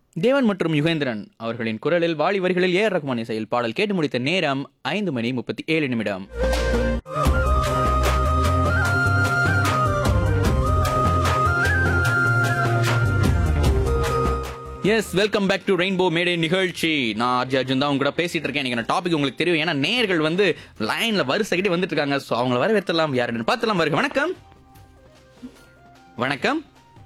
தேவன் மற்றும் யுகேந்திரன் அவர்களின் குரலில் வாலி வரிகளில் ஏ ஆர் ரஹ்மான் இசையில் பாடல் கேட்டு முடித்த நேரம் ஐந்து மணி முப்பத்தி ஏழு நிமிடம் yes welcome back to Rainbow மேடே நிகழ்ச்சி நான் ஆர்ஜி அர்ஜுன் தான் உங்க கூட பேசிட்டு இருக்கேன் எனக்கு டாபிக் உங்களுக்கு தெரியும் ஏன்னா நேர்கள் வந்து லைன்ல வரிசைக்கிட்டே வந்துட்டு இருக்காங்க ஸோ அவங்கள வர வைத்தலாம் யாருன்னு பார்த்துலாம் வருக வணக்கம் வணக்கம்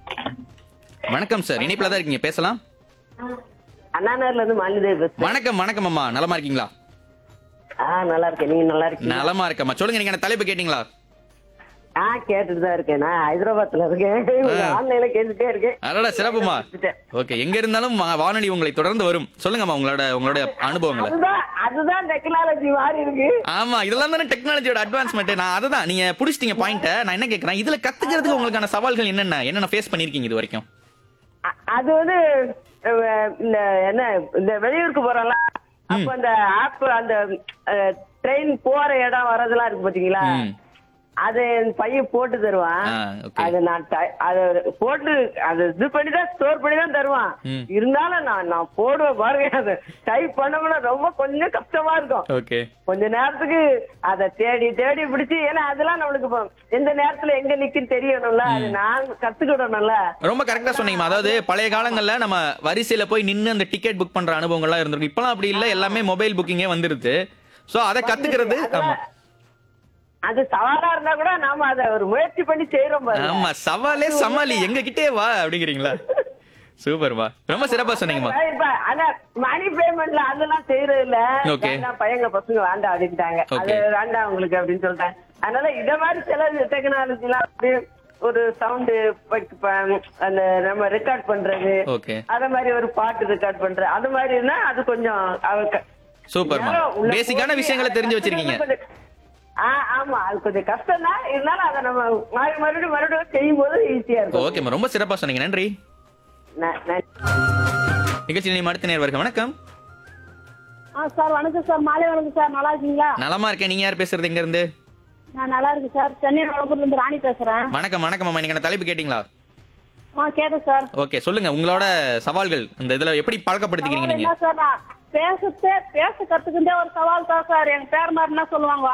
வணக்கம் சார் இணைப்பில் தான் இருக்கீங்க பேசலாம் அண்ணாநகர்ல இருந்து மாலிதேவி பேசுறேன் வணக்கம் வணக்கம் அம்மா நலமா இருக்கீங்களா ஆ நல்லா இருக்கேன் நீங்க நல்லா இருக்கீங்க நலமா இருக்கம்மா சொல்லுங்க நீங்க என்ன தலைப்பு கேட்டீங்களா ஆ கேட்டுட்டு தான் இருக்கேன் நான் ஹைதராபாத்ல இருக்கேன் ஆன்லைன்ல கேட்டுட்டே இருக்கேன் அதோட சிறப்புமா வச்சுட்டேன். ஓகே எங்க இருந்தாலும் வா- வானொலி உங்களை தொடர்ந்து வரும் சொல்லுங்கம்மா உங்களோட உங்களோட அனுபவங்களை அதுதான் அதுதான் டெக்னாலஜி மாறி இருக்கு ஆமா இதெல்லாம் தானே டெக்னாலஜியோட அட்வான்ஸ்மெண்ட் நான் அதுதான் நீங்க புடிச்சிட்டீங்க பாயிண்ட நான் என்ன கேக்குறேன் இதுல கத்துக்கிறதுக்கு உங்களுக்கான சவால்கள் என்னென்ன என்னென்ன ஃபேஸ் பண்ணிருக்கீங்க இது வரைக்கும் அ- அது வந்து அஹ், இந்த என்ன இந்த வெளியூருக்கு போறோம்ல அப்ப அந்த ஆப் அந்த ட்ரெயின் போற இடம் வரதெல்லாம் இருக்கு பாத்தீங்களா ம். அது என் பையன் போட்டு தருவான் ஆ, okay. அது நான் டை- அது போட்டு அது இது பண்ணி தான் ஸ்டோர் பண்ணி தான் தருவான் ம். இருந்தாலும் நான் நான் போடுவேன் பாருங்க அது டைப் பண்ணோம்னா ரொம்ப கொஞ்சம் கஷ்டமா இருக்கும் ஓகே கொஞ்ச நேரத்துக்கு அத தேடி தேடி பிடிச்சு ஏன்னா அதெல்லாம் நம்மளுக்கு இப்போ எந்த நேரத்துல எங்க நிக்குன்னு தெரியணும்ல அது நான் கத்துக்கிடணும்ல ரொம்ப கரெக்டா சொன்னீங்கம்மா அதாவது பழைய காலங்கள்ல நம்ம வரிசையில போய் நின்னு அந்த டிக்கெட் புக் பண்ற அனுபவங்கள்லாம் இருந்திருக்கும் இப்பலாம் அப்படி இல்ல எல்லாமே மொபைல் புக்கிங்கே வந்துருது சோ அதை கத்துக்கிறது ஆமா அது சவாலா இருந்தா கூட நாம அத ஒரு முயற்சி பண்ணி செய்யறோம் பாருங்க ஆமா சவாலே சமாளி எங்க கிட்டே வா அப்படிங்கிறீங்களா சூப்பர்மா ரொம்ப சிறப்பா சொன்னீங்கம்மா இப்ப ஆனா மணி பேமெண்ட்ல அதெல்லாம் செய்யறது இல்ல Okay. வேண்டாம், பையங்க பசங்க வேண்டாம் அப்படின்ட்டாங்க அது Okay. வேண்டாம் உங்களுக்கு அப்படின்னு சொல்லிட்டாங்க அதனால இத மாதிரி சில டெக்னாலஜி எல்லாம் அப்படியே ஒரு சவுண்டு அந்த நம்ம ரெக்கார்ட் பண்றது ஓகே அத மாதிரி ஒரு பாட்டு ரெக்கார்ட் பண்றது அது மாதிரி இருந்தா அது கொஞ்சம் அவ- சூப்பர்மா யாரோ உள்ள பேசிக்கான போய் விஷயங்களை அதை தெரிஞ்சு வச்சிருக்கீங்க கொஞ்சம் ஆ, ஆமா அது கொஞ்சம் கஷ்டம் தான் இருந்தாலும் அதை நம்ம மாறி மறுபடியும் மறுபடியும் செய்யும் போது ஈஸியா இருக்கும் ஓகேம்மா ரொம்ப சிறப்பா சொன்னீங்க நன்றி ந- நன்றி. நிகழ்ச்சி நீ அடுத்த நேர் வருக வணக்கம் ஆ சார் வணக்கம் சார் மாலை வணக்கம் சார் நல்லா இருக்கீங்களா நலமா இருக்கேன் நீங்க யார் பேசுறது எங்க இருந்து நான் நல்லா இருக்கேன் சார் சென்னை வளப்பூர்ல இருந்து ராணி பேசுறேன் வணக்கம் வணக்கம் அம்மா நீங்க தலைப்பு கேட்டீங்களா ஆ கேட்டேன் சார் ஓகே சொல்லுங்க உங்களோட சவால்கள் இந்த இதுல எப்படி பழக்கப்படுத்திக்கிறீங்க சவால் நீங்க என்ன சார் நான் பேசத்தே பேச கத்துக்கிட்டே ஒரு சவால் தான் சார் எங்க பேர் மாதிரி என்ன சொல்லுவாங்க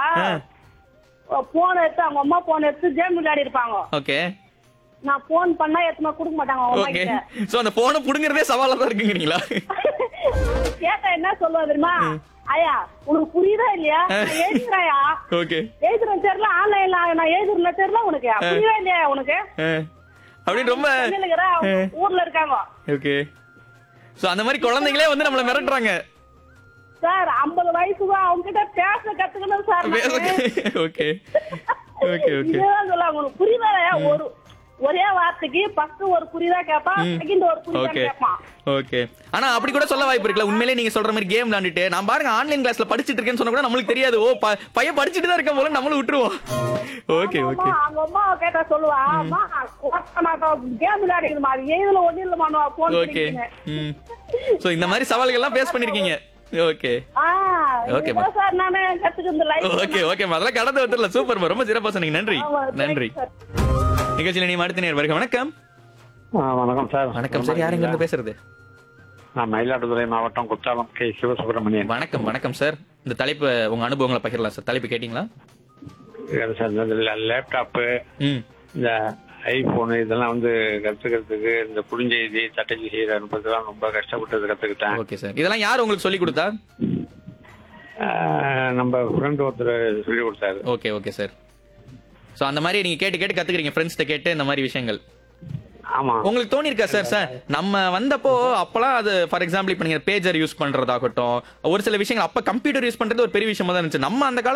போன் எடுத்து அவங்க அம்மா போன் எடுத்து கேம் விளையாடி இருப்பாங்க ஓகே நான் போன் பண்ணா எத்தனை கொடுக்க மாட்டாங்க அவங்க அம்மா ஓகே கிட்ட சோ அந்த போனை புடுங்கறதே சவாலா தான் இருக்குங்கிறீங்களா கேட்டா என்ன சொல்லுவா தெரியுமா ஐயா உனக்கு புரியுதா இல்லையா நான் எழுதுறாயா ஓகே எழுதுறேன் தெரியல ஆன்லைன்ல நான் எழுதுறேன் தெரியல உனக்கு புரியவே இல்லையா உனக்கு அப்படின்னு ரொம்ப சென்னையில இருக்கிற அவங்க ஊர்ல இருக்காங்க ஓகே சோ அந்த மாதிரி குழந்தைங்களே வந்து நம்மள மிரட்டுறாங்க சார் ஐம்பது வயசுக்கு அவங்க கிட்ட பேச கத்துக்கணும் சார் நானு. ஓகே ஓகே ஓகே இதுதான் சொல்லுவாங்க உனக்கு புரியுதா ஒரு ஒரே வார்த்தைக்கு ஃபர்ஸ்ட் ஒரு புரியுதா கேட்பான் செகண்ட் ஒரு புரியுதா ஓகே கேட்பான் ஓகே ஆனா அப்படி கூட சொல்ல வாய்ப்பு இருக்குல்ல உண்மையிலே நீங்க சொல்ற மாதிரி கேம் விளையாண்டுட்டு நான் பாருங்க ஆன்லைன் கிளாஸ்ல படிச்சிட்டு இருக்கேன்னு சொன்னா கூட நம்மளுக்கு தெரியாது ஓ ப- பையன் படிச்சிட்டு தான் இருக்க போல நம்மளும் விட்டுருவோம் ஓகே அம்மா, ஓகே அவங்க அம்மா கேட்டா சொல்லுவா அம்மா கேம் விளையாடிக்கணுமா அது எதுல ஒண்ணு இல்லமானுவா போன் ஓகே ம் சோ இந்த மாதிரி சவால்கள்லாம் ஃபேஸ் பண்ணிருக்கீங்க ஓகே Okay, ma. சார் நானே கத்துக்கிறது லைஃப் ஓகே ஓகே அதெல்லாம் கடந்து வந்துடல சூப்பர் ரொம்ப சிறப்பா சொன்னீங்க நன்றி நன்றி நிகழ்ச்சியில நீ அடுத்த நேர் வருக வணக்கம் ஆ, வணக்கம் சார் வணக்கம் சார் யார் இருந்து பேசுறது நான் மயிலாடுதுறை மாவட்டம் குற்றாலம் கே சிவசுப்பிரமணியன் வணக்கம் வணக்கம் சார் இந்த தலைப்பு உங்க அனுபவங்களை பகிரலாம் சார் தலைப்பு கேட்டீங்களா இது சார் இந்த லேப்டாப்பு ம் இந்த ஐபோனு இதெல்லாம் வந்து கத்துக்கிறதுக்கு இந்த குறுஞ்செய்தி தட்டச்சு செய்யற அனுப்புறதுலாம் ரொம்ப கஷ்டப்பட்டது கத்துக்கிட்டேன் ஓகே சார் இதெல்லாம் யார் உங்களுக்கு சொல்லி கொடுத்தா ஆ, நம்ம ஃப்ரெண்ட் ஒருத்தர் சொல்லி கொடுத்தாரு ஓகே ஓகே சார் ஸோ அந்த மாதிரி நீங்க கேட்டு கேட்டு கத்துக்கிறீங்க ஃப்ரெண்ட்ஸ்கிட்ட கேட்டு இந்த மாதிரி விஷயங்கள் ஆமா உங்களுக்கு தோணி இருக்கா சார் சார் நம்ம வந்தப்போ அப்பலாம் அது ஃபார் எக்ஸாம்பிள் இப்போ நீங்க பேஜர் யூஸ் பண்றதாகட்டும் ஒரு சில விஷயங்கள் அப்ப கம்ப்யூட்டர் யூஸ் பண்றது ஒரு பெரிய விஷயமா தான் இருந்துச்சு நம்ம அந்த கால